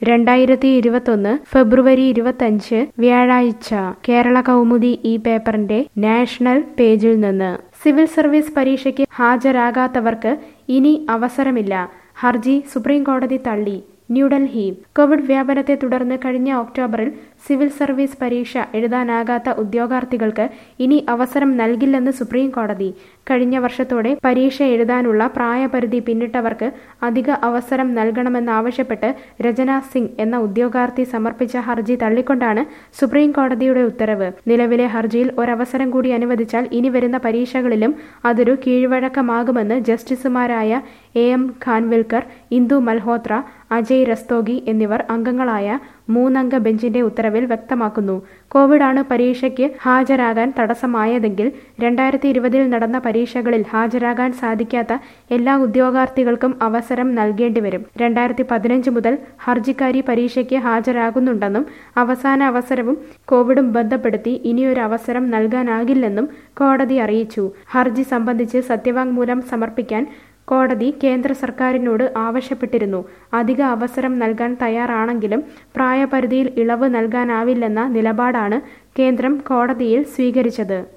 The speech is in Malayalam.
രണ്ടായിരത്തി ഇരുപത്തൊന്ന് ഫെബ്രുവരി ഇരുപത്തഞ്ച് വ്യാഴാഴ്ച കേരള കൗമുദി ഈ പേപ്പറിന്റെ നാഷണൽ പേജിൽ നിന്ന് സിവിൽ സർവീസ് പരീക്ഷയ്ക്ക് ഹാജരാകാത്തവർക്ക് ഇനി അവസരമില്ല ഹർജി സുപ്രീം കോടതി തള്ളി ന്യൂഡൽഹി കോവിഡ് വ്യാപനത്തെ തുടർന്ന് കഴിഞ്ഞ ഒക്ടോബറിൽ സിവിൽ സർവീസ് പരീക്ഷ എഴുതാനാകാത്ത ഉദ്യോഗാർത്ഥികൾക്ക് ഇനി അവസരം നൽകില്ലെന്ന് സുപ്രീം കോടതി കഴിഞ്ഞ വർഷത്തോടെ പരീക്ഷ എഴുതാനുള്ള പ്രായപരിധി പിന്നിട്ടവർക്ക് അധിക അവസരം നൽകണമെന്നാവശ്യപ്പെട്ട് രചന സിംഗ് എന്ന ഉദ്യോഗാർത്ഥി സമർപ്പിച്ച ഹർജി തള്ളിക്കൊണ്ടാണ് സുപ്രീം കോടതിയുടെ ഉത്തരവ് നിലവിലെ ഹർജിയിൽ ഒരവസരം കൂടി അനുവദിച്ചാൽ ഇനി വരുന്ന പരീക്ഷകളിലും അതൊരു കീഴ്വഴക്കമാകുമെന്ന് ജസ്റ്റിസുമാരായ എ എം ഖാൻവിൽക്കർ ഇന്ദു മൽഹോത്ര അജയ് രസ്തോഗി എന്നിവർ അംഗങ്ങളായ മൂന്നംഗ ബെഞ്ചിന്റെ ഉത്തരവിൽ വ്യക്തമാക്കുന്നു കോവിഡാണ് പരീക്ഷയ്ക്ക് ഹാജരാകാൻ തടസ്സമായതെങ്കിൽ രണ്ടായിരത്തി ഇരുപതിൽ നടന്ന പരീക്ഷകളിൽ ഹാജരാകാൻ സാധിക്കാത്ത എല്ലാ ഉദ്യോഗാർത്ഥികൾക്കും അവസരം നൽകേണ്ടി വരും രണ്ടായിരത്തി പതിനഞ്ച് മുതൽ ഹർജിക്കാരി പരീക്ഷയ്ക്ക് ഹാജരാകുന്നുണ്ടെന്നും അവസാന അവസരവും കോവിഡും ബന്ധപ്പെടുത്തി ഇനിയൊരു അവസരം നൽകാനാകില്ലെന്നും കോടതി അറിയിച്ചു ഹർജി സംബന്ധിച്ച് സത്യവാങ്മൂലം സമർപ്പിക്കാൻ കോടതി കേന്ദ്ര സർക്കാരിനോട് ആവശ്യപ്പെട്ടിരുന്നു അധിക അവസരം നൽകാൻ തയ്യാറാണെങ്കിലും പ്രായപരിധിയിൽ ഇളവ് നൽകാനാവില്ലെന്ന നിലപാടാണ് കേന്ദ്രം കോടതിയിൽ സ്വീകരിച്ചത്